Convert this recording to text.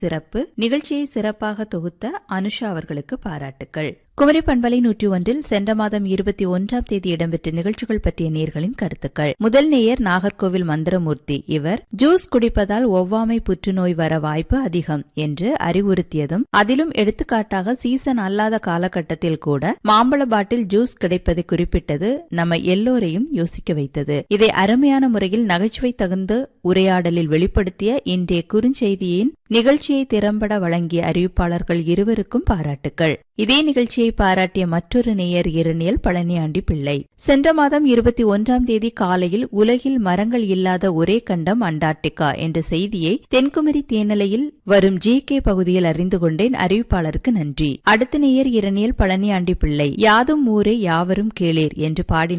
சிறப்பு நிகழ்ச்சியை சிறப்பாக தொகுத்த அனுஷா அவர்களுக்கு பாராட்டுக்கள் குமரி பண்பலை நூற்றி ஒன்றில் சென்ற மாதம் இருபத்தி ஒன்றாம் தேதி இடம்பெற்ற நிகழ்ச்சிகள் பற்றிய நேர்களின் கருத்துக்கள் முதல் நேயர் நாகர்கோவில் மந்திரமூர்த்தி இவர் ஜூஸ் குடிப்பதால் ஒவ்வாமை புற்றுநோய் வர வாய்ப்பு அதிகம் என்று அறிவுறுத்தியதும் அதிலும் எடுத்துக்காட்டாக சீசன் அல்லாத காலகட்டத்தில் கூட மாம்பழ பாட்டில் ஜூஸ் கிடைப்பதை குறிப்பிட்டது நம்ம எல்லோரையும் யோசிக்க வைத்தது இதை அருமையான முறையில் நகைச்சுவை தகுந்த உரையாடலில் வெளிப்படுத்திய இன்றைய குறுஞ்செய்தியின் நிகழ்ச்சியை திறம்பட வழங்கிய அறிவிப்பாளர்கள் இருவருக்கும் பாராட்டுக்கள் இதே நிகழ்ச்சியை பாராட்டிய மற்றொரு நேயர் இரணியல் பழனியாண்டி பிள்ளை சென்ற மாதம் இருபத்தி ஒன்றாம் தேதி காலையில் உலகில் மரங்கள் இல்லாத ஒரே கண்டம் அண்டார்டிகா என்ற செய்தியை தென்குமரி தேனலையில் வரும் ஜி கே பகுதியில் அறிந்து கொண்டேன் அறிவிப்பாளருக்கு நன்றி அடுத்த நேயர் இரணியல் பழனியாண்டி பிள்ளை யாதும் ஊரே யாவரும் கேளீர் என்று பாடினார்